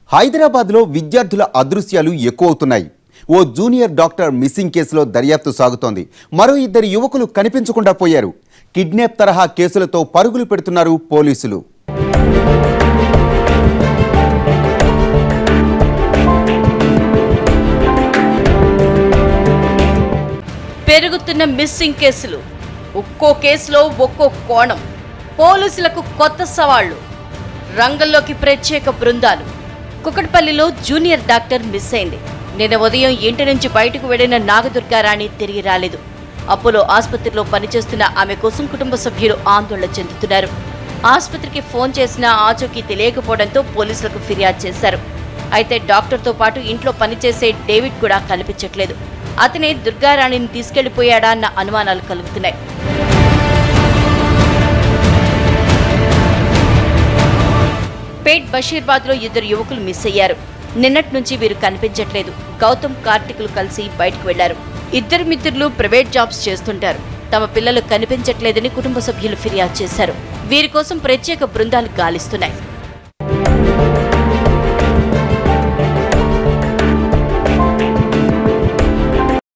హైదరాబాద్లో విద్యార్థుల అదృశ్యాలు ఎక్కువవుతున్నాయి ఓ జూనియర్ డాక్టర్ మిస్సింగ్ కేసులో దర్యాప్తు సాగుతోంది మరో ఇద్దరు యువకులు కనిపించకుండా పోయారు కిడ్నాప్ తరహా కేసులతో పరుగులు పెడుతున్నారు పోలీసులు పెరుగుతున్న మిస్సింగ్ కేసులు ఒక్కో కేసులో ఒక్కో కోణం పోలీసులకు కొత్త సవాళ్లు రంగంలోకి ప్రత్యేక బృందాలు కుకట్పల్లిలో జూనియర్ డాక్టర్ మిస్ అయింది నిన్న ఉదయం ఇంటి నుంచి బయటకు వెళ్లిన నాగదుర్గారాణి తిరిగి రాలేదు అపోలో ఆసుపత్రిలో పనిచేస్తున్న ఆమె కోసం కుటుంబ సభ్యులు ఆందోళన చెందుతున్నారు ఆసుపత్రికి ఫోన్ చేసినా ఆచూకీ తెలియకపోవడంతో పోలీసులకు ఫిర్యాదు చేశారు అయితే డాక్టర్తో పాటు ఇంట్లో పనిచేసే డేవిడ్ కూడా కనిపించట్లేదు అతనే దుర్గారాణిని తీసుకెళ్లిపోయాడా అన్న అనుమానాలు కలుగుతున్నాయి పేట్ బషీర్బాద్ లో ఇద్దరు యువకులు మిస్ అయ్యారు నిన్నటి నుంచి వీరు కనిపించట్లేదు గౌతమ్ కార్తికులు కలిసి బయటకు వెళ్లారు ఇద్దరు మిత్రులు ప్రైవేట్ జాబ్స్ చేస్తుంటారు తమ పిల్లలు కనిపించట్లేదని కుటుంబ సభ్యులు ఫిర్యాదు చేశారు వీరి కోసం ప్రత్యేక బృందాలు గాలిస్తున్నాయి